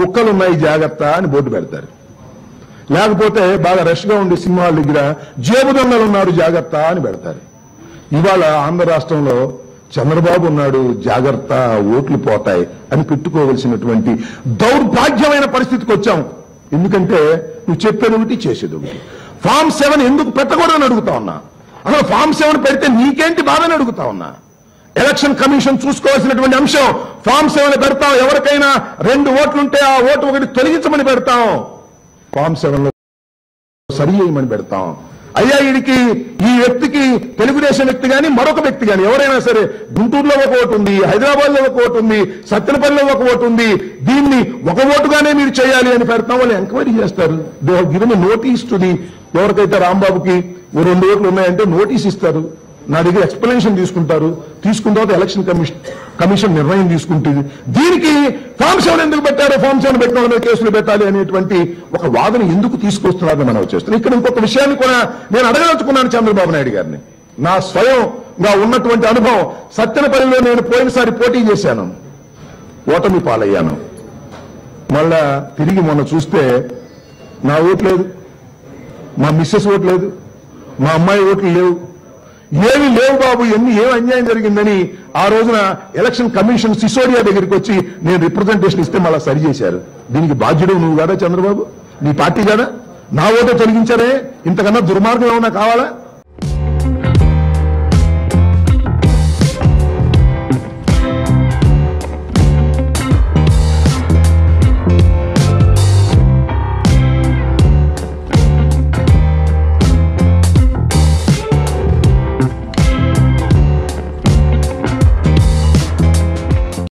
కుక్కలు ఉన్నాయి జాగ్రత్త అని బోర్డు పెడతారు లేకపోతే బాగా రష్ గా ఉండే సినిమాల దగ్గర జేబు దొంగలు ఉన్నారు జాగ్రత్త అని పెడతారు ఇవాళ ఆంధ్ర రాష్ట్రంలో చంద్రబాబు ఉన్నాడు జాగ్రత్త ఓట్లు పోతాయి అని పెట్టుకోవలసినటువంటి దౌర్భాగ్యమైన పరిస్థితికి వచ్చాం ఎందుకంటే నువ్వు చెప్పేది ఒకటి చేసేది ఒకటి ఫామ్ సెవెన్ ఎందుకు పెట్టకూడదని అడుగుతా ఉన్నా అసలు ఫామ్ సెవెన్ పెడితే నీకేంటి బాధని అడుగుతా ఉన్నా ఎలక్షన్ కమిషన్ చూసుకోవాల్సినటువంటి అంశం ఫామ్ సెవెన్ పెడతాం ఎవరికైనా రెండు ఓట్లుంటే ఆ ఓటు ఒకటి తొలగించమని పెడతాం ఫామ్ సెవెన్ లో సరి చేయమని పెడతాం అయ్యా వీడికి ఈ వ్యక్తికి తెలుగుదేశం వ్యక్తి గాని మరొక వ్యక్తి గాని ఎవరైనా సరే గుంటూరులో ఒక ఓటు ఉంది హైదరాబాద్ లో ఒక ఓటు ఉంది సత్తెనపల్లిలో ఒక ఓటు ఉంది దీన్ని ఒక ఓటుగానే మీరు చేయాలి అని పెడతాం వాళ్ళు ఎంక్వైరీ చేస్తారు they given notice to the ఎవరికైతే రాంబాబుకి ఓ రెండు ఓట్లు ఉన్నాయంటే నోటీస్ ఇస్తారు నా దగ్గర ఎక్స్ప్లెనేషన్ తీసుకుంటారు తీసుకున్న తర్వాత ఎలక్షన్ కమిషన్ కమిషన్ నిర్ణయం తీసుకుంటుంది దీనికి ఫామ్ సెవెన్ ఎందుకు పెట్టారు ఫామ్ సెవెన్ పెట్టిన వాళ్ళ మీద కేసులు పెట్టాలి అనేటువంటి ఒక వాదన ఎందుకు తీసుకొస్తున్నారని మనం చేస్తున్నాం ఇక్కడ ఇంకొక విషయాన్ని కూడా నేను అడగదలుచుకున్నాను చంద్రబాబు నాయుడు గారిని నా స్వయంగా ఉన్నటువంటి అనుభవం సత్యనపల్లిలో నేను పోయినసారి పోటీ చేశాను ఓటమి పాలయ్యాను మళ్ళా తిరిగి మొన్న చూస్తే నా ఓటు లేదు మా మిస్సెస్ ఓటు లేదు మా అమ్మాయి ఓట్లు లేవు ఏమి లేవు బాబు ఎన్ని ఏం అన్యాయం జరిగిందని ఆ రోజున ఎలక్షన్ కమిషన్ సిసోడియా దగ్గరికి వచ్చి నేను రిప్రజెంటేషన్ ఇస్తే మళ్ళీ సరి చేశారు దీనికి బాధ్యుడు నువ్వు కాదా చంద్రబాబు నీ పార్టీ కాదా నా ఓటే తొలగించారే ఇంతకన్నా దుర్మార్గం ఏమన్నా కావాలా